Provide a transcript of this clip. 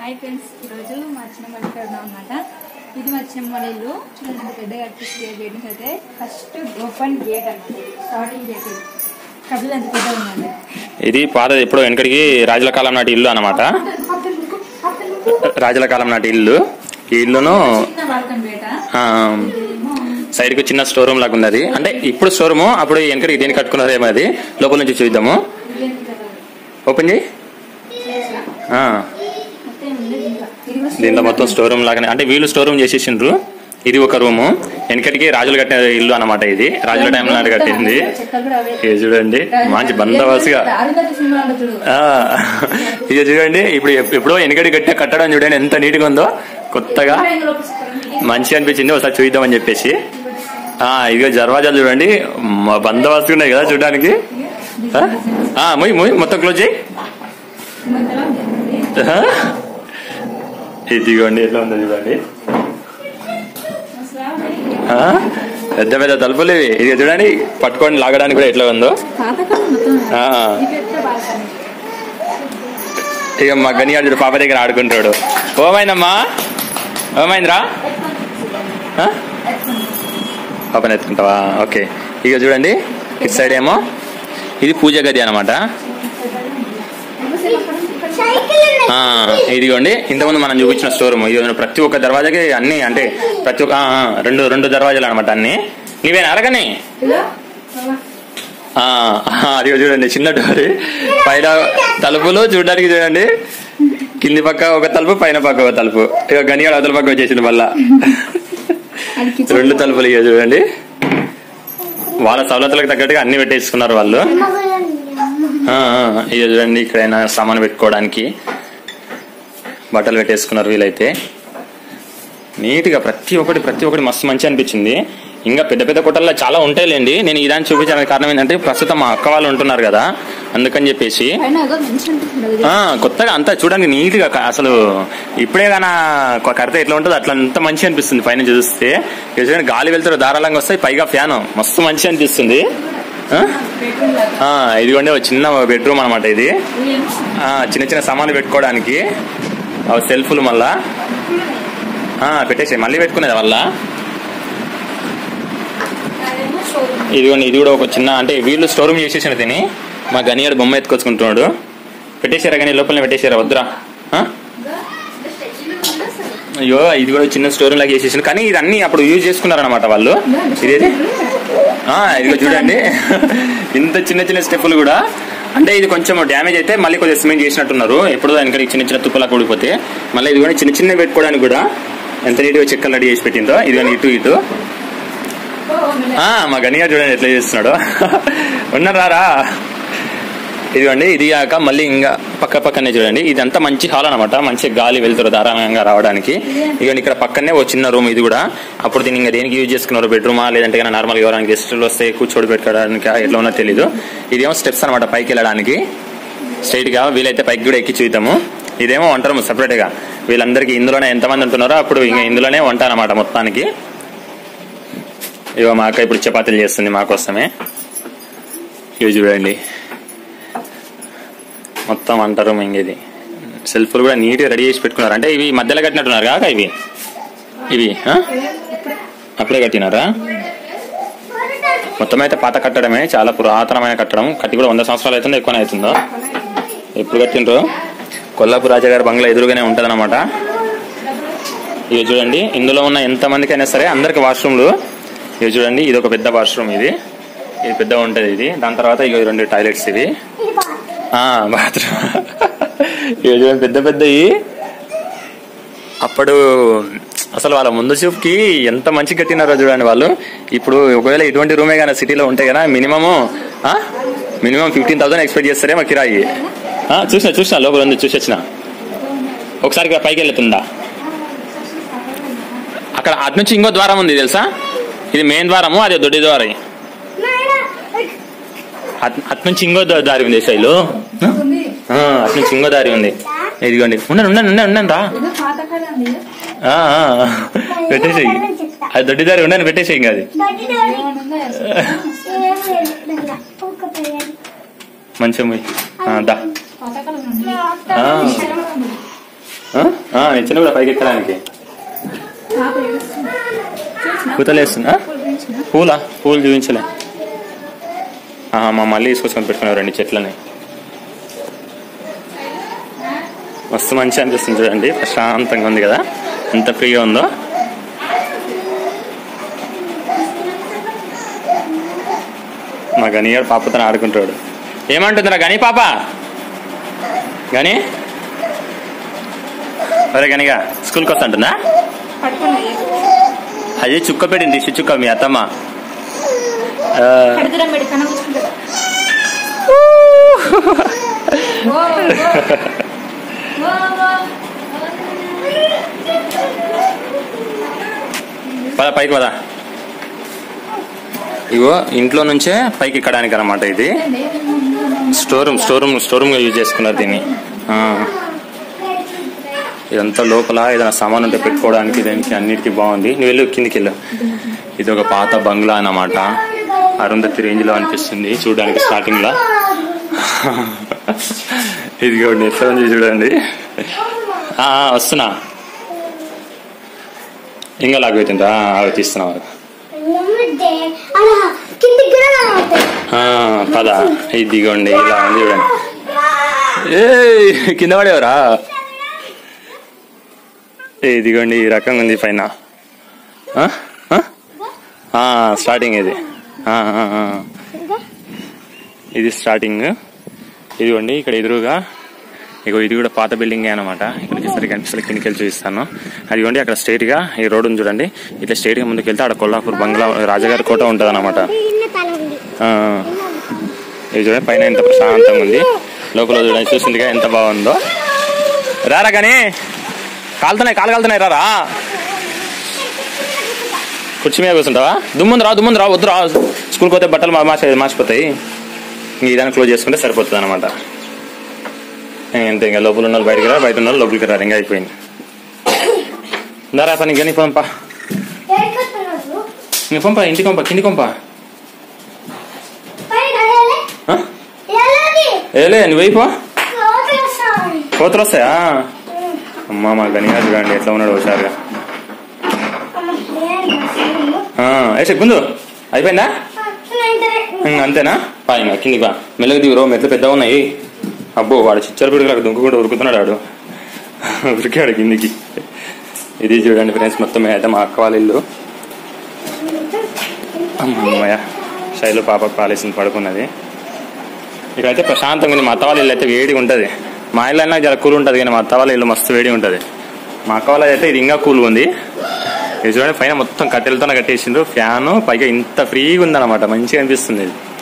Hi friends ఈరోజు మా చిన్నమ్మ ఇక్కడ ఉన్నాం అనమాట ఇది మా చిన్నమ్మ వాళ్ళ ఇల్లు చూడండి ఎంత పెద్దగా అనిపిస్తుంది గేట్ నుంచి అయితే ఫస్ట్ ఓపెన్ గేట్ అన్నమాట స్టార్టింగ్ గేట్ ఇది కదులు ఎంత పెద్దగా ఉందండి ఇది పాత ఎప్పుడో వెనకడికి రాజుల కాలం నాటి ఇల్లు అన్నమాట రాజుల కాలం నాటి ఇల్లు ఈ ఇల్లును చిన్న బాల్కన్ బేట ఆ, ఇదేమో సైడ్ కు చిన్న స్టోర్ రూమ్ లాగా ఉన్నది అంటే ఇప్పుడు స్టోర్ రూమ్ అప్పుడు వెనకడికి దేని కట్టుకున్నారేమో అది లోపల నుంచి చూద్దాము ఇదేంటి కదా? ఓపెన్ చేయి ఆ, మొత్తం ఉంది ఇంకా. ఇది కూడా దీంట్లో మొత్తం స్టోర్ రూమ్ లాగానే అంటే వీళ్ళు స్టోర్ రూమ్ చేసేసిండ్రు ఇది ఒక రూము వెనకటికి రాజులు కట్టిన ఇల్లు అన్నమాట ఇది రాజుల టైం నాటి కట్టింది చెక్కలు కూడా అవే. ఇది చూడండి మంచి బందోబస్తుగా రాజుగారి సినిమా ఉంటుంది చూడు ఆ, ఇది చూడండి ఇప్పుడు ఎప్- ఎప్పుడో వెనకటి కట్టిన కట్టడం చూడండి ఎంత నీట్ గా ఉందో కొత్తగా ఇందులో పుస్తకం. మంచి అనిపించింది ఒకసారి చూద్దామని చెప్పేసి ఆ ఇదిగో దర్వాజాలు చూడండి మ- బందోబస్తు ఉన్నాయి కదా చూడడానికి ఆ? ఆ, మొయ్ మొయ్ మొత్తం క్లోజ్ చేయి మధ్యలో ఉంది. ఆ? ఇదిగోండి ఎట్లా ఉందో చూడండి అసలు ఆవిడ ఆ? పెద్ద పెద్ద తలుపులు ఇవి ఇది చూడండి పట్టుకొని లాగడానికి కూడా ఎట్లా ఉందో పాతకాలం మొత్తం ఆ. ఈ పెద్ద బాల్కనీ ఇక మా గనియాడు పాప దగ్గర ఆడుకుంటాడు ఓమైందమ్మా ఓమైందిరా ఆ? పాపని ఎత్తుకుంటావా ఓకే ఇక చూడండి ఇటు సైడ్ ఏమో ఇది పూజ గది అనమాట ఆ, ఇదిగోండి ఇంతకుముందు మనం చూపించిన స్టోర్ రూమ్ ఇది ప్రతి ఒక్క దర్వాజాకి అన్ని అంటే ప్రతి ఒక్క ఆ, ఆ, రెండు రెండు దర్వాజాలు అనమాట అన్ని నీవేనా అరగని ఇదిగో, ఆ, ఆ, అదిగో చూడండి చిన్న డోర్ పైన తలుపులు చూడడానికి చూడండి కింది పక్క ఒక తలుపు పైన పక్క ఒక తలుపు ఇక గనియాడు అవతల పక్క వచ్చేసింది మళ్ళా అది కిచెన్ రెండు తలుపులు ఇక చూడండి వాళ్ళ సవలతులకు తగ్గట్టుగా అన్ని పెట్టేసుకున్నారు వాళ్ళు ఆ, ఆ, ఇక చూడండి ఇక్కడైనా సామాన్ పెట్టుకోవడానికి బట్టలు పెట్టేసుకున్నారు వీలైతే నీట్గా ప్రతి ఒక్కటి ప్రతి ఒక్కటి మస్తు మంచి అనిపించింది ఇంకా పెద్ద పెద్ద కొట్టల్లో చాలా ఉంటాయిలేండి నేను ఇదాన్ని చూపించడానికి కారణం ఏంటంటే ప్రస్తుతం మా అక్క వాళ్ళు ఉంటున్నారు కదా అందుకని చెప్పేసి పైన ఏదో మంచి అనిపిస్తుంది అది. ఆ కొత్తగా అంతా చూడడానికి నీట్ గా క- అసలు ఇప్పుడే గానా కొ- కడితే ఎట్లా ఉంటుంది అట్లా అంత మంచి అనిపిస్తుంది పైన చూస్తే ఇక చూడండి గాలి వెళ్తారు ధారాళంగా వస్తాయి పైగా ఫ్యాన్ మస్తు మంచి అనిపిస్తుంది ఆ? బెడ్రూమ్ లాగా. ఆ, ఇదిగోండి ఒక చిన్న బెడ్రూమ్ అనమాట ఇది ఇదేమో ఆ, చిన్న చిన్న సామాన్లు పెట్టుకోవడానికి అవి సెల్ఫ్లు మళ్ళా ఆ, పెట్టేసాయి మళ్ళీ పెట్టుకునేది వల్ల అదేమో షోరూమ్. ఇదిగోండి ఇది కూడా ఒక చిన్న అంటే వీళ్ళు స్టోర్ రూమ్ చేసేసిన తిని మా గనియాడు బొమ్మ ఎత్తుకొచ్చుకుంటున్నాడు పెట్టేశారా కానీ లోపల పెట్టేశారా వద్దురా ఆ? అయ్యో ఇది కూడా చిన్న స్టోర్ లాగా చేసేసాను కానీ ఇది అన్ని అప్పుడు యూజ్ చేసుకున్నారనమాట వాళ్ళు ఇదేది ఆ, ఇదిగో చూడండి ఇంత చిన్న చిన్న స్టెప్పులు కూడా అంటే ఇది కొంచెం డ్యామేజ్ అయితే మళ్ళీ కొద్దిగా సిమెంట్ చేసినట్టున్నారు ఎప్పుడు దానికి చిన్న చిన్న తుప్పలా కూడిపోతే మళ్ళీ ఇది కూడా చిన్న చిన్న పెట్టుకోవడానికి కూడా ఎంత నీట్గా చెక్కలు రెడీ చేసి పెట్టిందో ఇది కానీ ఇటు ఇటు ఓ, మెల్ల. ఆ, మా గనిగా చూడండి ఎట్లా చేస్తున్నాడు ఉన్నారా ఇదిగోండి ఇది కాక మళ్ళీ ఇంకా పక్క పక్కనే చూడండి ఇదంతా మంచి హాల్ అనమాట మంచి గాలి వెళ్తారు ధారాళంగా రావడానికి ఇదిగోండి ఇక్కడ పక్కనే ఓ చిన్న రూమ్ ఇది కూడా అప్పుడు దీన్ని ఇంకా దేనికి యూజ్ చేసుకున్నారు బెడ్రూమా లేదంటే నార్మల్ ఎవరైనా గెస్టులు వస్తే కూర్చోడి పెట్టుకోవడానికి ఎట్లా ఉన్నో తెలీదు ఇదేమో స్టెప్స్ అనమాట పైకి వెళ్ళడానికి స్ట్రైట్ గా వీలైతే పైకి కూడా ఎక్కి చూద్దాము ఇదేమో వంట రూమ్ సెపరేట్ గా వీళ్ళందరికీ ఇందులోనే ఎంతమంది ఉంటున్నారో అప్పుడు ఇంకా ఇందులోనే వంట అనమాట మొత్తానికి ఇగో మా అక్క ఇప్పుడు చపాతీలు చేస్తుంది మా కోసమే ఇవి చూడండి మొత్తం అంటారు ఇంకేది సెల్ఫ్లు కూడా నీట్గా రెడీ చేసి పెట్టుకున్నారు అంటే ఇవి మధ్యలో కట్టినట్టున్నారు కాక ఇవి ఇవి ఆ? అప్పుడే కట్టినారా మొత్తం అయితే పాత కట్టడమే చాలా పురాతనమైన కట్టడం కట్టి కూడా వంద సంవత్సరాలు అవుతుందో ఎక్కువనే అవుతుందో ఎప్పుడు కట్టిండ్రు కొల్లాపూర్ రాజాగారి బంగ్లా ఎదురుగానే ఉంటదన్నమాట ఇవి చూడండి ఇందులో ఉన్న ఎంత మందికైనా సరే అందరికి వాష్రూమ్లు ఇవి చూడండి ఇది ఒక పెద్ద వాష్రూమ్ ఇది ఇది పెద్ద ఉంటది ఇది దాని తర్వాత ఇక రెండు టాయిలెట్స్ ఇవి ఆ బాత్రూమ్ ఇవి చూడండి పెద్ద పెద్దవి అప్పుడు అసలు వాళ్ళ ముందు చూపుకి ఎంత మంచి కట్టినారో చూడండి వాళ్ళు ఇప్పుడు ఒకవేళ ఇటువంటి రూమే కానీ సిటీలో ఉంటే కదా minimum minimum fifteen thousand expect చేస్తారేమో కిరాయి ఆ, చూసిన చూసిన లోపల ఉంది చూసి వచ్చిన ఒకసారి ఇక్కడ పైకి వెళ్తుందా అక్కడ అటు నుంచి ఇంకో ద్వారం ఉంది తెలుసా ఇది మెయిన్ ద్వారము అదే దొడ్డి ద్వారం అట్ అటు నుంచి ఇంకో దా- దారి ఉంది శైలు ఉంది. అటు నుంచి ఇంకో దారి ఉంది ఇదిగోండి ఉండండి ఉండండి ఉండండి ఉండండి రా ఏదో పాతకాలం ఇది. ఆ, ఆ, పెట్టేసేయి అది దొడ్డి దారి ఉండండి పెట్టేసేయి ఇంకా అది ఏమైనా ఉందా అసలు? మంచిగా పోయి. ఆ, దా పాతకాలం నుండి. ఆ. ఆ? ఆ, నిచ్చెన కూడా పైకి ఎక్కడానికి పాప ఏడుస్తుంది చూసినా? కూతలేస్తుందా పూలు పెంచినా? పూలా పూలు చూపించలే ఆహా, మా మళ్ళీ తీసుకొచ్చుకొని పెట్టుకున్నారు రెండు చెట్లని మస్తు మంచి అనిపిస్తుంది చూడండి ప్రశాంతంగా ఉంది కదా ఎంత ఫ్రీగా ఉందో మా గనిగాడు పాపతో ఆడుకుంటాడు ఏమంటుందిరా గని పాప గని అరే గనిగా స్కూల్కి వస్తుంటుందా పడుకున్నది అదే చుక్క పెట్టింది దిష్టి చుక్క మీ అత్తమ్మ ఆ, కడుతురం పెడి కన కూర్చుంటుంది ఓ, ఓ. ఓ, ఓ. పద పైకి పద ఇగో ఇంట్లో నుంచే పైకి ఎక్కడానికి అనమాట ఇది store room store room store room గా యూజ్ చేసుకున్నారు దీన్ని ఆ. ఇదంతా లోపల ఏదైనా సామాన్ ఉంటే పెట్టుకోవడానికి దీనికి అన్నిటికీ బాగుంది నువ్వు వెళ్ళు కిందికి వెళ్ళు ఇది ఒక పాత బంగ్లా అన్నమాట అరుంధతి రేంజ్ లో అనిపిస్తుంది చూడడానికి స్టార్టింగ్ లో ఇది కూడా ఎట్లా ఉంది చూడండి ఆ, ఆ, వస్తున్నా ఇంకా లాగ్ పెట్టిందా అవి తీస్తున్నావు నమ్మితే అలా కిందికి కూడా రావద్దు. ఆ, పద ఇదిగోండి ఇలా ఉంది చూడండి ఏ కింద పడేవరా ఏ, ఇదిగోండి ఈ రకంగా ఉంది పైన ఆ? ఆ? ఆ, స్టార్టింగ్ ఇది ఆ, ఆ, ఆ. ఇది స్టార్టింగ్ ఇదిగోండి ఇక్కడ ఎదురుగా ఇగో ఇది కూడా పాత బిల్డింగ్ అనమాట ఇక్కడ సరిగ్గా కనిపిస్తుంది కిందకి వెళ్ళి చూపిస్తాను అదిగోండి అక్కడ స్ట్రైట్ గా ఈ రోడ్ ఉంది చూడండి ఇట్లా స్ట్రైట్ గా ముందుకు వెళ్తే అక్కడ కొల్లాపూర్ బంగ్లా రాజగారి కోట ఉంటది అనమాట ఇన్న తల ఉంది ఇది చూడండి పైన ఎంత ప్రశాంతంగా ఉంది లోపల చూడండి చూసిందిగా ఎంత బాగుందో రారా కానీ కాలుతున్నాయి కాలు కాలుతున్నాయి రారా కుర్చీ మీద కూర్చుంటావా దుమ్ముంది రా దుమ్ముంది రా వద్దు రా స్కూల్కి పోతే బట్టలు మా మాసి మాసిపోతాయి ఇంక ఇదాన్ని క్లోజ్ చేసుకుంటే సరిపోతుంది అనమాట అంతే ఇంకా లోపల ఉన్న వాళ్ళు బయటకు రా బయట ఉన్న వాళ్ళు లోపలికి రారు ఇంకా అయిపోయింది దారా పని కానీ పంపా ఎక్కడున్నారు ఇంక పంపా ఇంటికి పంపా కింది పంపా పైన వెళ్ళాలి ఆ? వెళ్ళాలి ఏలే నువ్వు అయిపో లోపలికి వస్తాను కోతలు వస్తాయా అమ్మా మా గనిగా చూడండి ఎట్లా ఉన్నాడు హుషారుగా వేసే గుందు అయిపోయిందా ఇంక అంతేనా పా ఇంకా కిందికి బా మెల్లగా దిగురో మెట్లు పెద్దగా ఉన్నాయి అబ్బో వాడు చిచ్చర పిడుగులకు దుంకుకుంటూ ఉరుకుతున్నాడు వాడు ఉరికాడు కిందికి ఇది చూడండి ఫ్రెండ్స్ మొత్తం అయితే మా అక్క వాళ్ళ ఇల్లు అమ్మయ్య శైలు పాపకు పాలేసింది పడుకున్నది ఇక్కడైతే ప్రశాంతంగా ఉంది మా అత్త వాళ్ళ ఇల్లు అయితే వేడిగా ఉంటుంది మా ఇల్లు అయినా జర కూల్ ఉంటుంది కానీ మా అత్త వాళ్ళ ఇల్లు మస్తు వేడి ఉంటుంది మా అక్క వాళ్ళ అయితే ఇది ఇంకా కూల్ ఉంది ఇది చూడండి పైన మొత్తం కట్టెలతో కట్టేసిండ్రు ఫ్యాన్ పైగా ఇంత ఫ్రీగా ఉందన్నమాట మంచిగా అనిపిస్తుంది ఇది